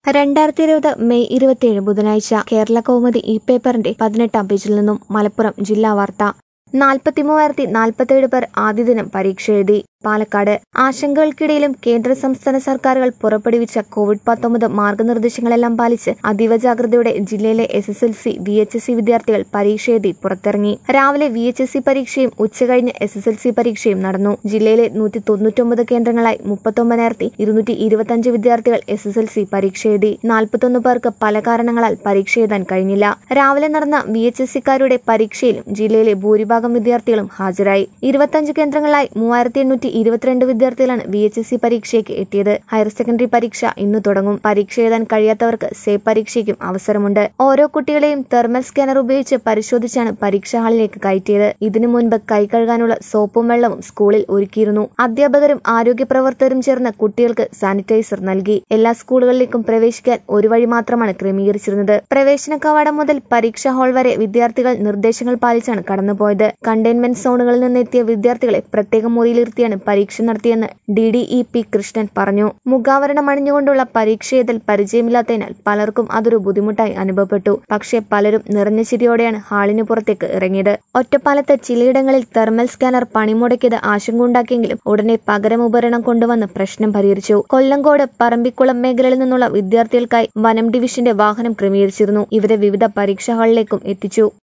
രണ്ടായിരത്തി ഇരുപത് മെയ് ഇരുപത്തിയേഴ് ബുധനാഴ്ച കേരള കൗമുദി ഈ പേപ്പറിന്റെ പതിനെട്ടാം പേജിൽ നിന്നും മലപ്പുറം ജില്ലാ വാർത്ത നാൽപ്പത്തി മൂവായിരത്തി നാൽപ്പത്തിയേഴ് പേർ ആദ്യ ദിനം പരീക്ഷ എഴുതി പാലക്കാട് ആശങ്കകൾക്കിടയിലും കേന്ദ്ര സംസ്ഥാന സർക്കാരുകൾ പുറപ്പെടുവിച്ച കോവിഡ് പത്തൊമ്പത് മാർഗനിർദ്ദേശങ്ങളെല്ലാം പാലിച്ച് അതീവ ജാഗ്രതയോടെ ജില്ലയിലെ S S L C V H S C വിദ്യാർത്ഥികൾ പരീക്ഷ എഴുതി പുറത്തിറങ്ങി രാവിലെ വി എച്ച് എസ് സി പരീക്ഷയും ഉച്ചകഴിഞ്ഞ് എസ് എസ് എൽ സി പരീക്ഷയും നടന്നു ജില്ലയിലെ നൂറ്റി തൊണ്ണൂറ്റൊമ്പത് കേന്ദ്രങ്ങളായി മുപ്പത്തൊമ്പതിനായിരത്തി ഇരുന്നൂറ്റി ഇരുപത്തിയഞ്ച് വിദ്യാർത്ഥികൾ എസ് എസ് എൽ സി പരീക്ഷ എഴുതി നാൽപ്പത്തൊന്ന് പേർക്ക് പല കാരണങ്ങളാൽ പരീക്ഷ എഴുതാൻ കഴിഞ്ഞില്ല രാവിലെ നടന്ന വി എച്ച് എസ് സിക്കാരുടെ പരീക്ഷയിലും ജില്ലയിലെ ഭൂരിഭാഗം വിദ്യാർത്ഥികളും ഹാജരായി ഇരുപത്തഞ്ച് കേന്ദ്രങ്ങളായി മൂവായിരത്തി എണ്ണൂറ്റി ഇരുപത്തിരണ്ട് വിദ്യാർത്ഥികളാണ് വി എച്ച് എസ് സി പരീക്ഷയ്ക്ക് എത്തിയത് ഹയർ സെക്കൻഡറി പരീക്ഷ ഇന്ന് തുടങ്ങും പരീക്ഷ എഴുതാൻ കഴിയാത്തവർക്ക് സേ പരീക്ഷയ്ക്കും അവസരമുണ്ട് ഓരോ കുട്ടികളെയും തെർമൽ സ്കാനർ ഉപയോഗിച്ച് പരിശോധിച്ചാണ് പരീക്ഷാ ഹാളിലേക്ക് കയറ്റിയത് ഇതിനു മുൻപ് കൈ കഴുകാനുള്ള സോപ്പും വെള്ളവും സ്കൂളിൽ ഒരുക്കിയിരുന്നു അധ്യാപകരും ആരോഗ്യ പ്രവർത്തകരും ചേർന്ന് കുട്ടികൾക്ക് സാനിറ്റൈസർ നൽകി എല്ലാ സ്കൂളുകളിലേക്കും പ്രവേശിക്കാൻ ഒരു വഴി മാത്രമാണ് ക്രമീകരിച്ചിരുന്നത് പ്രവേശന കവാടം മുതൽ പരീക്ഷാ ഹാൾ വരെ വിദ്യാർത്ഥികൾ നിർദ്ദേശങ്ങൾ പാലിച്ചാണ് കടന്നുപോയത് കണ്ടെയ്ൻമെന്റ് സോണുകളിൽ നിന്നെത്തിയ വിദ്യാർത്ഥികളെ പ്രത്യേക മുറിയിലിരുത്തിയാണ് പരീക്ഷ നടത്തിയെന്ന് D D E P Krishnan പറഞ്ഞു മുഖാവരണം അണിഞ്ഞുകൊണ്ടുള്ള പരീക്ഷ എഴുതൽ പരിചയമില്ലാത്തതിനാൽ പലർക്കും അതൊരു ബുദ്ധിമുട്ടായി അനുഭവപ്പെട്ടു പക്ഷേ പലരും നിറഞ്ഞ ചിരിയോടെയാണ് ഹാളിന് പുറത്തേക്ക് ഇറങ്ങിയത് ഒറ്റപ്പാലത്ത് ചിലയിടങ്ങളിൽ തെർമൽ സ്കാനർ പണിമുടക്കിയത് ആശങ്ക ഉണ്ടാക്കിയെങ്കിലും ഉടനെ പകരം ഉപകരണം കൊണ്ടുവന്ന് പ്രശ്നം പരിഹരിച്ചു കൊല്ലങ്കോട് പറമ്പിക്കുളം മേഖലയിൽ നിന്നുള്ള വിദ്യാർത്ഥികൾക്കായി വനം ഡിവിഷന്റെ വാഹനം ക്രമീകരിച്ചിരുന്നു ഇവരെ വിവിധ പരീക്ഷാ ഹാളിലേക്കും എത്തിച്ചു